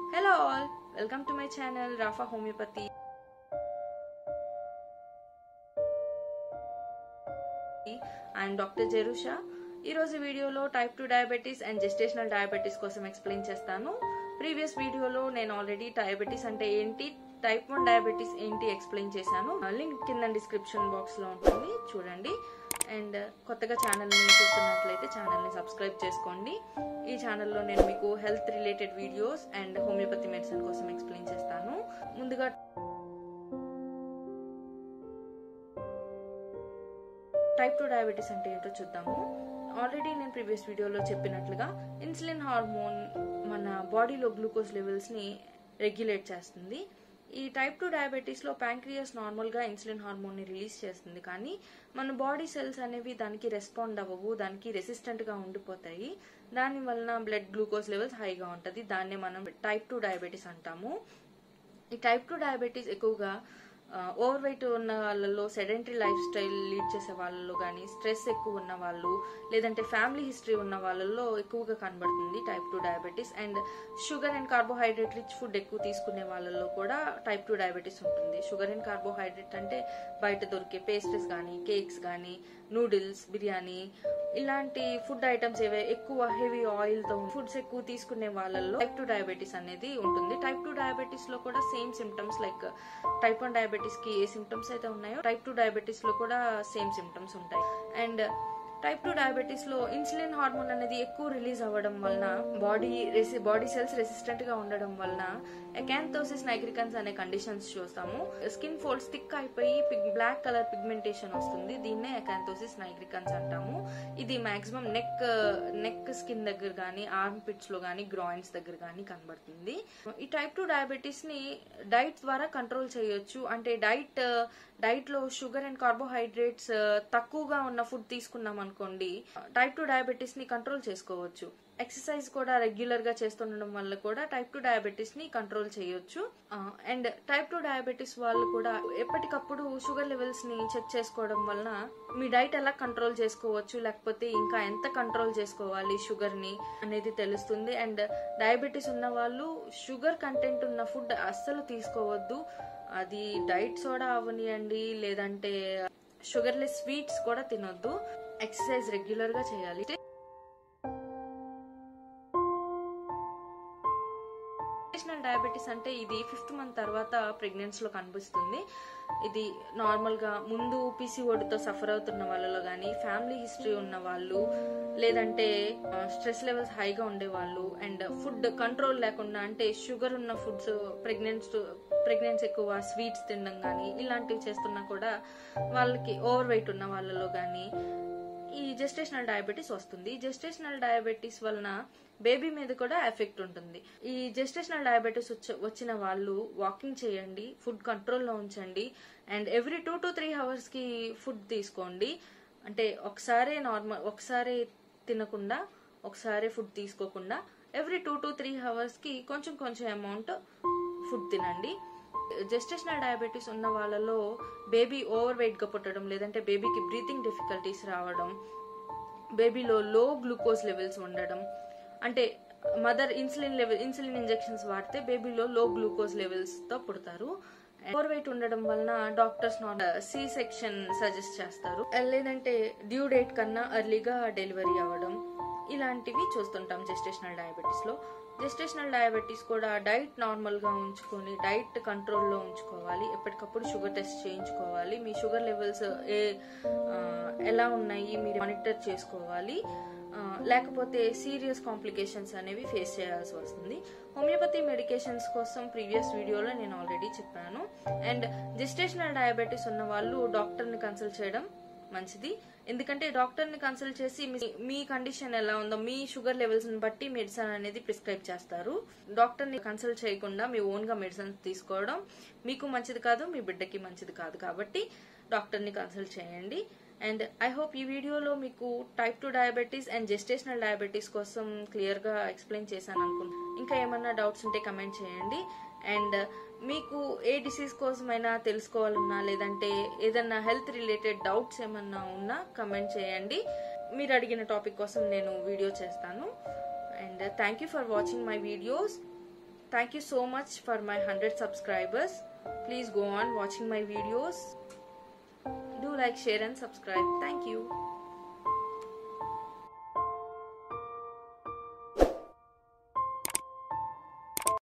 Hello all welcome to my channel Rapha homeopathy and doctor Jerusha ఈరోజు వీడియోలో type two diabetes and gestational diabetes కోసం explain చేస్తాను previous వీడియోలో నేను already diabetes అంటే ఏంటి టైప్ వన్ డయాబెటీస్ ఏంటి ఎక్స్ప్లెయిన్ చేశాను లింక్ కింద డిస్క్రిప్షన్ బాక్స్ లో ఉంటుంది చూడండి అండ్ కొత్తగా ఛానల్ని చూస్తున్నట్లయితే ఛానల్ని సబ్స్క్రైబ్ చేసుకోండి ఈ ఛానల్లో నేను మీకు health related videos and homeopathy medicine కోసం ఎక్స్ప్లెయిన్ చేస్తాను ముందుగా టైప్ టూ డయాబెటీస్ అంటే ఏంటో చూద్దాము ఆల్రెడీ నేను ప్రీవియస్ వీడియోలో చెప్పినట్లుగా ఇన్సులిన్ హార్మోన్ మన బాడీలో గ్లూకోజ్ లెవెల్స్ని రెగ్యులేట్ చేస్తుంది ఈ టైప్ టూ డయాబెటీస్లో ప్యాంక్రియాస్ నార్మల్గా ఇన్సులిన్ హార్మోన్ని రిలీజ్ చేస్తుంది కానీ మన బాడీ సెల్స్ అనేవి దానికి రెస్పాండ్ అవ్వవు దానికి రెసిస్టెంట్గా ఉండిపోతాయి దాని వలన బ్లడ్ గ్లూకోజ్ లెవెల్స్ హైగా ఉంటుంది దాన్నే మనం టైప్ టూ డయాబెటీస్ అంటాము ఈ టైప్ టూ డయాబెటీస్ ఎక్కువగా ఓవర్ వెయిట్ ఉన్న వాళ్ళలో సెడెంటరీ లైఫ్ స్టైల్ లీడ్ చేసే వాళ్ళలో కానీ స్ట్రెస్ ఎక్కువ ఉన్న వాళ్ళు లేదంటే ఫ్యామిలీ హిస్టరీ ఉన్న వాళ్ళలో ఎక్కువగా కనబడుతుంది type two diabetes and sugar and carbohydrate rich food ఎక్కువ తీసుకునే వాళ్ళలో కూడా టైప్ టూ డయాబెటీస్ ఉంటుంది షుగర్ అండ్ కార్బోహైడ్రేట్ అంటే బయట దొరికే పేస్ట్రీస్ కానీ కేక్స్ కానీ నూడిల్స్ బిర్యానీ ఇలాంటి ఫుడ్ ఐటమ్స్ ఏవే ఎక్కువ హెవీ ఆయిల్ తో ఫుడ్స్ ఎక్కువ తీసుకునే వాళ్ళల్లో టైప్ టూ డయాబెటీస్ అనేది ఉంటుంది టైప్ టూ డయాబెటీస్ లో కూడా same symptoms like type one diabetes కి ఏ సిమ్టమ్స్ అయితే ఉన్నాయో టైప్ టూ డయాబెటీస్ లో కూడా సేమ్ సిమ్టమ్స్ ఉంటాయి అండ్ టైప్ టూ డయాబెటీస్ లో ఇన్సులిన్ హార్మోన్ అనేది ఎక్కువ రిలీజ్ అవ్వడం వలన బాడీ బాడీ సెల్స్ రెసిస్టెంట్ గా ఉండడం వలన ఎకాంతోసిస్ నైగ్రికన్స్ అనే కండిషన్స్ చూస్తాము స్కిన్ ఫోల్డ్స్ థిక్ అయిపోయి బ్లాక్ కలర్ పిగ్మెంటేషన్ వస్తుంది దీన్నే ఎకాంతోసిస్ నైగ్రికన్స్ అంటాము ఇది మాక్సిమం నెక్ నెక్ స్కిన్ దగ్గర కానీ ఆర్మ్ పిట్స్ లో కానీ గ్రాయిన్స్ దగ్గర కానీ కనబడుతుంది ఈ టైప్ టూ డయాబెటీస్ ని డైట్ ద్వారా కంట్రోల్ చేయొచ్చు అంటే డైట్ డైట్ లో షుగర్ అండ్ కార్బోహైడ్రేట్స్ తక్కువగా ఉన్న ఫుడ్ తీసుకున్నాం అనుకోండి టైప్ టూ డయాబెటీస్ ని కంట్రోల్ చేసుకోవచ్చు ఎక్సర్సైజ్ కూడా రెగ్యులర్ గా చేస్తుండడం వల్ల కూడా టైప్ టూ డయాబెటీస్ ని కంట్రోల్ చేయొచ్చు అండ్ టైప్ టూ డయాబెటీస్ వాళ్ళు కూడా ఎప్పటికప్పుడు షుగర్ లెవెల్స్ ని చెక్ చేసుకోవడం వలన మీ డైట్ ఎలా కంట్రోల్ చేసుకోవచ్చు లేకపోతే ఇంకా ఎంత కంట్రోల్ చేసుకోవాలి షుగర్ ని అనేది తెలుస్తుంది అండ్ డయాబెటీస్ ఉన్న వాళ్ళు షుగర్ కంటెంట్ ఉన్న ఫుడ్ అస్సలు తీసుకోవద్దు అది డైట్ సోడా అవనియండి లేదంటే షుగర్లెస్ స్వీట్స్ కూడా తినొద్దు ఎక్సర్సైజ్ రెగ్యులర్ గా చేయాలి జెస్టేషనల్ డయాబెటీస్ అంటే ఇది ఫిఫ్త్ మంత్ తర్వాత ప్రెగ్నెన్సీ లో కనిపిస్తుంది ఇది నార్మల్ గా ముందు పీసీఓడితో సఫర్ అవుతున్న వాళ్ళలో కానీ ఫ్యామిలీ హిస్టరీ ఉన్న వాళ్ళు లేదంటే స్ట్రెస్ లెవెల్స్ హైగా ఉండే వాళ్ళు అండ్ ఫుడ్ కంట్రోల్ లేకుండా అంటే షుగర్ ఉన్న ఫుడ్స్ ప్రెగ్నెన్స్ ప్రెగ్నెన్సీ ఎక్కువ స్వీట్స్ తినడం కానీ ఇలాంటివి చేస్తున్నా కూడా వాళ్ళకి ఓవర్ వెయిట్ ఉన్న వాళ్ళలో కానీ ఈ జెస్టేషనల్ డయాబెటీస్ వస్తుంది జెస్టేషనల్ డయాబెటీస్ వలన బేబీ మీద కూడా ఎఫెక్ట్ ఉంటుంది ఈ జెస్టేషనల్ డయాబెటీస్ వచ్చిన వాళ్ళు వాకింగ్ చేయండి ఫుడ్ కంట్రోల్లో ఉంచండి and every two to three hours కి ఫుడ్ తీసుకోండి అంటే ఒకసారి నార్మల్ ఒకసారి తినకుండా ఒకసారి ఫుడ్ తీసుకోకుండా every two to three hours కి కొంచెం కొంచెం అమౌంట్ ఫుడ్ తినండి జెస్టేషనల్ డయాబెటీస్ ఉన్న వాళ్ళలో బేబీ ఓవర్ వెయిట్ గా పుట్టడం లేదంటే బేబీకి బ్రీతింగ్ డిఫికల్టీస్ రావడం బేబీలో లో గ్లూకోజ్ లెవెల్స్ ఉండడం అంటే mother insulin level insulin injections వాడితే బేబీలో లో గ్లూకోజ్ లెవెల్స్ తో పుడతారు ఓవర్ వెయిట్ ఉండడం వలన డాక్టర్స్ సి సెక్షన్ సజెస్ట్ చేస్తారు లేదంటే డ్యూ డేట్ కన్నా ఎర్లీగా డెలివరీ అవ్వడం ఇలాంటివి చూస్తుంటాం జెస్టేషనల్ డయాబెటీస్ లో జెస్టేషనల్ డయాబెటీస్ కూడా డైట్ నార్మల్ గా ఉంచుకొని డైట్ కంట్రోల్లో ఉంచుకోవాలి ఎప్పటికప్పుడు షుగర్ టెస్ట్ చేయించుకోవాలి మీ షుగర్ లెవెల్స్ ఏ ఎలా ఉన్నాయి మీరు మానిటర్ చేసుకోవాలి లేకపోతే సీరియస్ కాంప్లికేషన్స్ అనేవి ఫేస్ చేయాల్సి వస్తుంది హోమియోపతి మెడికేషన్స్ కోసం ప్రీవియస్ వీడియోలో నేను ఆల్రెడీ చెప్పాను అండ్ జెస్టేషనల్ డయాబెటీస్ ఉన్న వాళ్ళు డాక్టర్ని కన్సల్ట్ చేయడం మంచిది ఎందుకంటే డాక్టర్ ని కన్సల్ట్ చేసి మీ కండిషన్ ఎలా ఉందో మీ షుగర్ లెవెల్స్ ని బట్టి మెడిసిన్ అనేది ప్రిస్క్రైబ్ చేస్తారు డాక్టర్ ని కన్సల్ట్ చేయకుండా మీ ఓన్ గా మెడిసిన్ తీసుకోవడం మీకు మంచిది కాదు మీ బిడ్డకి మంచిది కాదు కాబట్టి డాక్టర్ ని కన్సల్ట్ చేయండి అండ్ ఐ హోప్ ఈ వీడియోలో మీకు type two diabetes and gestational diabetes కోసం క్లియర్ గా ఎక్స్ప్లెయిన్ చేశాను అనుకుంటున్నాను ఇంకా ఏమన్నా డౌట్స్ ఉంటే కమెంట్ చేయండి అండ్ మీకు ఏ డిసీజ్ కోసమైనా తెలుసుకోవాలన్నా లేదంటే ఏదన్నా హెల్త్ రిలేటెడ్ డౌట్స్ ఏమన్నా ఉన్నా కమెంట్ చేయండి మీరు అడిగిన టాపిక్ కోసం నేను వీడియో చేస్తాను and thank you for watching my videos thank you so much for my hundred subscribers please go on watching my videos. Do like, share and subscribe. Thank you.